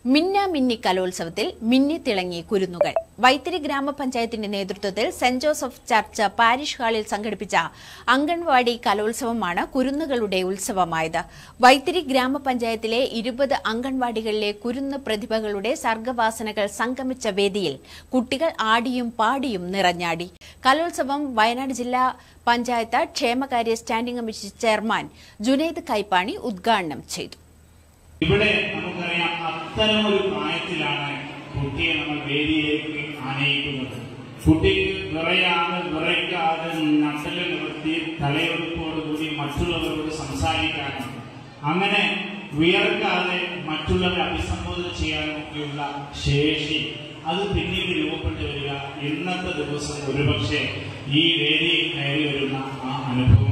മിന്ന മിന്നി കലോത്സവത്തിൽ മിന്നി തിളങ്ങി കുരുന്നുകൾ വൈത്തിരി ഗ്രാമപഞ്ചായത്തിന്റെ നേതൃത്വത്തിൽ സെന്റ് ജോസഫ് ചർച്ച് പാരിഷ് ഹാളിൽ സംഘടിപ്പിച്ച അംഗൻവാടി കലോത്സവമാണ് കുരുന്നുകളുടെ ഉത്സവമായത് വൈത്തിരി ഗ്രാമപഞ്ചായത്തിലെ ഇരുപത് അംഗൻവാടികളിലെ കുരുന്ന് പ്രതിഭകളുടെ സർഗവാസനകൾ സംഗമിച്ച വേദിയിൽ കുട്ടികൾ ആടിയും പാടിയും നിറഞ്ഞാടി കലോത്സവം വയനാട് ജില്ലാ പഞ്ചായത്ത് ക്ഷേമകാര്യ standing committee chairman Junaid Kaippani ഉദ്ഘാടനം ചെയ്തു ഇവിടെ നമുക്കറിയാം അത്തരം ഒരു പ്രായത്തിലാണ് കുട്ടിയെ നമ്മൾ വേദിയിലേക്ക് ആനയിക്കുന്നത് കുട്ടിക്ക് വിറയാതെ വിറയ്ക്കാതെ നട്ടല് നിർത്തി തലയൊടുപ്പോടുകൂടി മറ്റുള്ളവരോട് സംസാരിക്കാനും അങ്ങനെ വിയർക്കാതെ മറ്റുള്ളവരെ അഭിസംബോധന ചെയ്യാനൊക്കെയുള്ള ശേഷി അത് പിന്നീട് രൂപപ്പെട്ടു വരിക ഇന്നത്തെ ദിവസം ഒരുപക്ഷെ ഈ വേദിയിൽ കയറി വരുന്ന ആ അനുഭവം